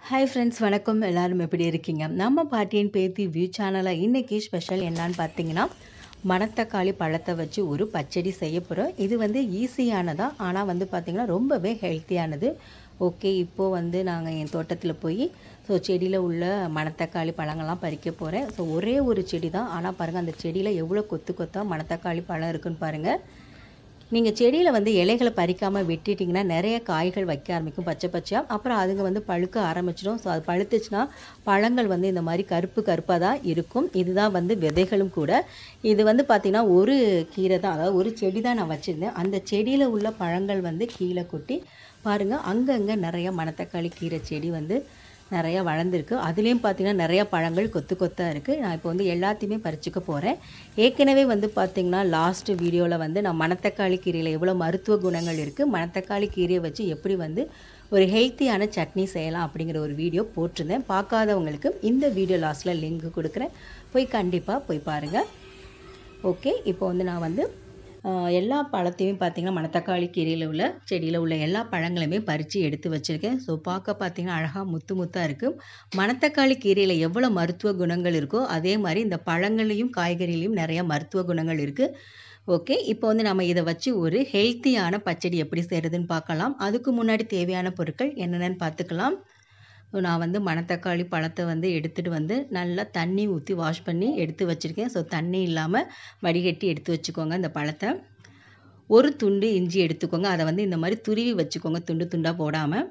hi friends வணக்கம் எல்லாரும் எப்படி இருக்கீங்க நம்ம பாட்டியின் பேத்தி வியூ சேனலில் இன்றைக்கி ஸ்பெஷல் என்னன்னு பார்த்தீங்கன்னா மணத்தக்காளி பழத்தை வச்சு ஒரு பச்சடி செய்ய போகிறோம் இது வந்து ஈஸியானதா ஆனால் வந்து பார்த்திங்கன்னா ரொம்பவே ஹெல்த்தியானது ஓகே இப்போது வந்து நாங்கள் என் தோட்டத்தில் போய் ஸோ செடியில் உள்ள மணத்தக்காளி பழங்கள்லாம் பறிக்க போகிறேன் ஸோ ஒரே ஒரு செடி தான் ஆனால் பாருங்கள் அந்த செடியில் எவ்வளோ கொத்து கொத்தாக மணத்தக்காளி பழம் இருக்குன்னு பாருங்கள் நீங்கள் செடியில் வந்து இலைகளை பறிக்காமல் விட்டுட்டிங்கன்னா நிறைய காய்கள் வைக்க ஆரம்பிக்கும் பச்சை பச்சையாக அப்புறம் அதுங்க வந்து பழுக்க ஆரம்பிச்சிடும் ஸோ அது பழுத்துச்சுன்னா பழங்கள் வந்து இந்த மாதிரி கருப்பு கருப்பாக தான் இருக்கும் இதுதான் வந்து விதைகளும் கூட இது வந்து பார்த்திங்கன்னா ஒரு கீரை தான் அதாவது ஒரு செடி தான் நான் வச்சுருந்தேன் அந்த செடியில் உள்ள பழங்கள் வந்து கீழே கொட்டி பாருங்கள் அங்கங்கே நிறைய மணத்தக்காளி கீரை செடி வந்து நிறையா வளர்ந்துருக்கு அதுலேயும் பார்த்தீங்கன்னா நிறையா பழங்கள் கொத்து கொத்தாக இருக்குது நான் இப்போ வந்து எல்லாத்தையுமே பறிச்சுக்க போகிறேன் ஏற்கனவே வந்து பார்த்திங்கன்னா லாஸ்ட் வீடியோவில் வந்து நான் மணத்தக்காளி கீரையில் எவ்வளோ மருத்துவ குணங்கள் இருக்குது மணத்தக்காளி கீரையை வச்சு எப்படி வந்து ஒரு ஹெல்த்தியான சட்னி செய்யலாம் அப்படிங்கிற ஒரு வீடியோ போட்டிருந்தேன் பார்க்காதவங்களுக்கு இந்த வீடியோ லாஸ்ட்டில் லிங்க் கொடுக்குறேன் போய் கண்டிப்பாக போய் பாருங்கள் ஓகே இப்போ வந்து நான் வந்து எல்லா பழத்தையும் பார்த்திங்கன்னா மணத்தக்காளி கீரையில் உள்ள செடியில் உள்ள எல்லா பழங்களுமே பறித்து எடுத்து வச்சுருக்கேன் ஸோ பார்க்க பார்த்திங்கன்னா அழகாக முத்து முத்தாக இருக்குது மணத்தக்காளி கீரையில் எவ்வளோ மருத்துவ குணங்கள் இருக்கோ அதே மாதிரி இந்த பழங்கள்லேயும் காய்கறிலையும் நிறைய மருத்துவ குணங்கள் இருக்குது ஓகே இப்போ வந்து நம்ம இதை வச்சு ஒரு ஹெல்த்தியான பச்சடி எப்படி செய்கிறதுன்னு பார்க்கலாம் அதுக்கு முன்னாடி தேவையான பொருட்கள் என்னென்னு பார்த்துக்கலாம் நான் வந்து மணத்தக்காளி பழத்தை வந்து எடுத்துகிட்டு வந்து நல்லா தண்ணி ஊற்றி வாஷ் பண்ணி எடுத்து வச்சுருக்கேன் ஸோ தண்ணி இல்லாமல் வடிகட்டி எடுத்து வச்சுக்கோங்க இந்த பழத்தை ஒரு துண்டு இஞ்சி எடுத்துக்கோங்க அதை வந்து இந்த மாதிரி துருவி வச்சுக்கோங்க துண்டு துண்டாக போடாமல்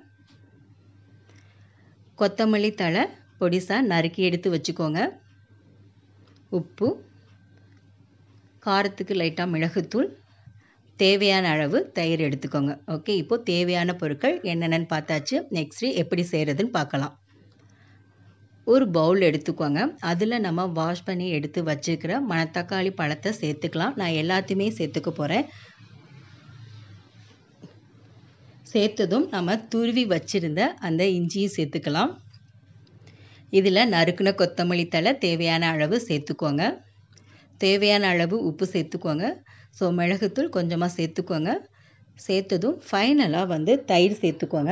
கொத்தமல்லி தழை பொடிசாக நறுக்கி எடுத்து வச்சுக்கோங்க உப்பு காரத்துக்கு லைட்டாக மிளகுத்தூள் தேவையான அளவு தயிர் எடுத்துக்கோங்க ஓகே இப்போது தேவையான பொருட்கள் என்னென்னு பார்த்தாச்சு நெக்ஸ்ட்டு எப்படி செய்கிறதுன்னு பார்க்கலாம் ஒரு பவுல் எடுத்துக்கோங்க அதில் நம்ம வாஷ் பண்ணி எடுத்து வச்சுருக்கிற மணத்தக்காளி பழத்தை சேர்த்துக்கலாம் நான் எல்லாத்தையுமே சேர்த்துக்க போகிறேன் சேர்த்ததும் நம்ம துருவி வச்சுருந்த அந்த இஞ்சியும் சேர்த்துக்கலாம் இதில் நறுக்குன கொத்தமல்லி தலை தேவையான அளவு சேர்த்துக்கோங்க தேவையான அளவு உப்பு சேர்த்துக்கோங்க ஸோ மிளகுத்தூள் கொஞ்சமாக சேர்த்துக்கோங்க சேர்த்ததும் ஃபைனலாக வந்து தயிர் சேர்த்துக்கோங்க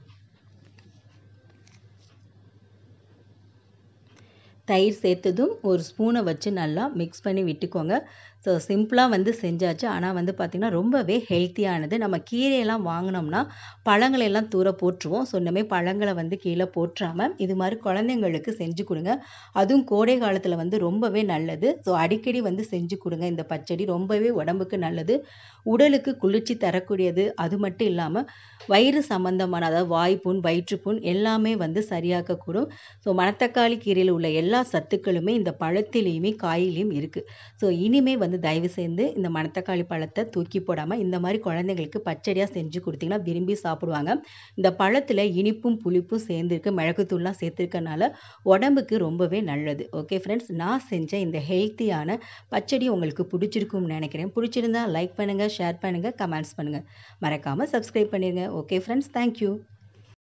தயிர் சேர்த்ததும் ஒரு ஸ்பூனை வச்சு நல்லா மிக்ஸ் பண்ணி விட்டுக்கோங்க ஸோ சிம்பிளாக வந்து செஞ்சாச்சு ஆனால் வந்து பார்த்திங்கன்னா ரொம்பவே ஹெல்த்தியானது நம்ம கீரையெல்லாம் வாங்கினோம்னா பழங்களெல்லாம் தூர போட்டுருவோம் ஸோ இந்தமாதிரி பழங்களை வந்து கீழே போட்டுறாமல் இது மாதிரி குழந்தைங்களுக்கு செஞ்சு கொடுங்க அதுவும் கோடை காலத்தில் வந்து ரொம்பவே நல்லது ஸோ அடிக்கடி வந்து செஞ்சு கொடுங்க இந்த பச்சடி ரொம்பவே உடம்புக்கு நல்லது உடலுக்கு குளிர்ச்சி தரக்கூடியது அது மட்டும் இல்லாமல் வயிறு சம்மந்தமான அதாவது வாய்ப்புண் வயிற்றுப்புண் எல்லாமே வந்து சரியாக்கக்கூடும் ஸோ மணத்தக்காளி கீரையில் உள்ள எல்லா சத்துக்களுமே இந்த பழத்திலையுமே காயிலையும் இருக்குது ஸோ இனிமே வந்து தயவு செய்து இந்த மணத்தக்காளி பழத்தை தூக்கி போடாமல் இந்த மாதிரி குழந்தைங்களுக்கு பச்சடியாக செஞ்சு கொடுத்தீங்கன்னா விரும்பி சாப்பிடுவாங்க இந்த பழத்தில் இனிப்பும் புளிப்பும் சேர்ந்துருக்கு மிளகுத்தூள்லாம் சேர்த்துருக்கனால உடம்புக்கு ரொம்பவே நல்லது ஓகே ஃப்ரெண்ட்ஸ் நான் செஞ்ச இந்த ஹெல்த்தியான பச்சடி உங்களுக்கு பிடிச்சிருக்கும்னு நினைக்கிறேன் பிடிச்சிருந்தா லைக் பண்ணுங்கள் ஷேர் பண்ணுங்கள் கமெண்ட்ஸ் பண்ணுங்கள் மறக்காமல் சப்ஸ்கிரைப் பண்ணிடுங்க ஓகே ஃப்ரெண்ட்ஸ் தேங்க்யூ